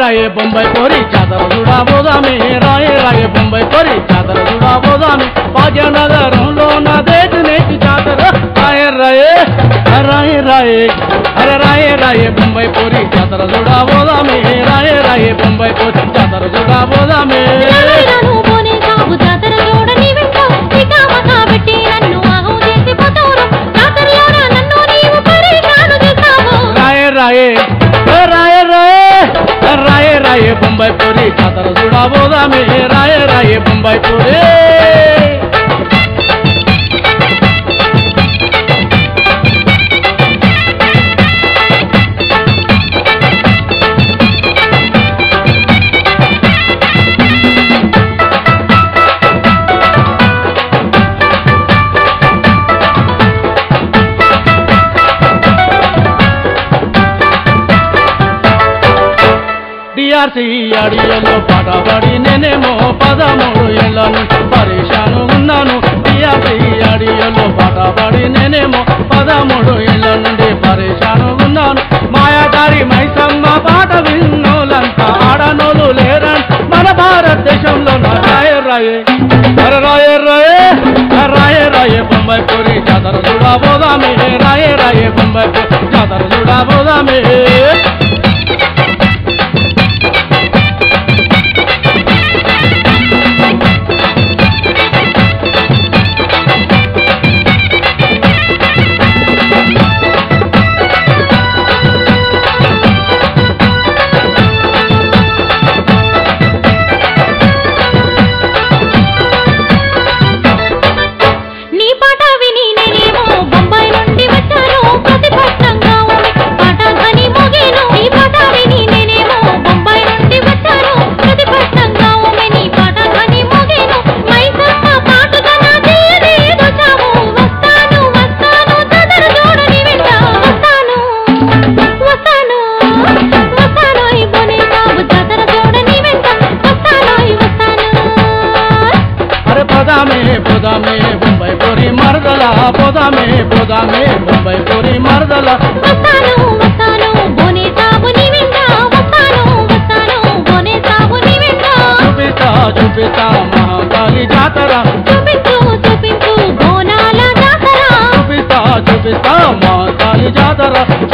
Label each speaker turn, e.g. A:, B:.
A: రాయే బొంబాయి పోరి జాతర చూడా పోదామే రాయే రాయే బొంబాయి పోరి జాతర చూడా పోదామే భాగ్యనగరంలో నా దేశ నేటి జాతర రాయే రాయే రాయే రాయే అరే రాయే రాయే బొంబాయి పోరి జాతర చూడా పోదామే రాయే రాయే బొంబాయి పోరి జాతర చూడా పోదామే
B: నిలవైరాను పోనే సాగు జాతర చూడని వింటావు ఇక మకాబెట్టి నన్ను ఆగం చేసిపోతావు జాతరలోన నన్ను నీవు పరేషాను చేస్తావు
A: రాయే రాయే ఏ రాయే రాయే ఏ రాయే రాయే బొంబాయి పూరి జాతర చూడా పోదామే రాయే రాయే బొంబాయి పూరి డిఆర్సి అడియలో పడబడి నేనేమో పదమూడు ఏళ్ళ నుంచి పరేషాను ఉన్నాను డిఆర్సి అడియలో పడబడి నేనేమో పదమూడు ఏళ్ళ నుండి పరేషాను ఉన్నాను మాయాదారి మైసమ్మ పాట విన్నోలంతా ఆడనోలు లేరని మన భారతదేశంలో నా రాయే రాయే అరే రాయే రాయే ఆ రాయే రాయే బొంబాయి పూరి జాతర చూడా పోదామే రాయే రాయే బొంబాయి పూరి జాతర చూడా పోదామే
B: నీ పాట విని నేనేమో బొంబాయి నుండి వచ్చాను ప్రతిపక్షంగా ఉంది పాట ధ్వని మోగేను నీ పాట విని నేనేమో బొంబాయి నుండి వచ్చాను ప్రతిపక్షంగా ఉంది నీ పాట ధ్వని మోగేను మైసమ్మ పాటగా నా తీయని దోచావు వస్తాను వస్తాను చదర చూడని వింటా వస్తాను వస్తాను వస్తాను ఈ బొనే బాబు జాతర చూడని వింటా వస్తాను వస్తాను
A: అరే పోదామే పోదామే బొంబాయి పూరి మరదల పోదామే పోదామే బొంబాయి పూరి మరదల
B: వస్తాను వస్తాను బోనే సాబుని వింటా వస్తాను వస్తాను బోనే సాబుని వింటా
A: చూపిస్తా చూపిస్తా మహాకాళి జాతర
B: చూపించు చూపించు బోనాల జాతర
A: చూపిస్తా చూపిస్తా మహాకాళి జాతర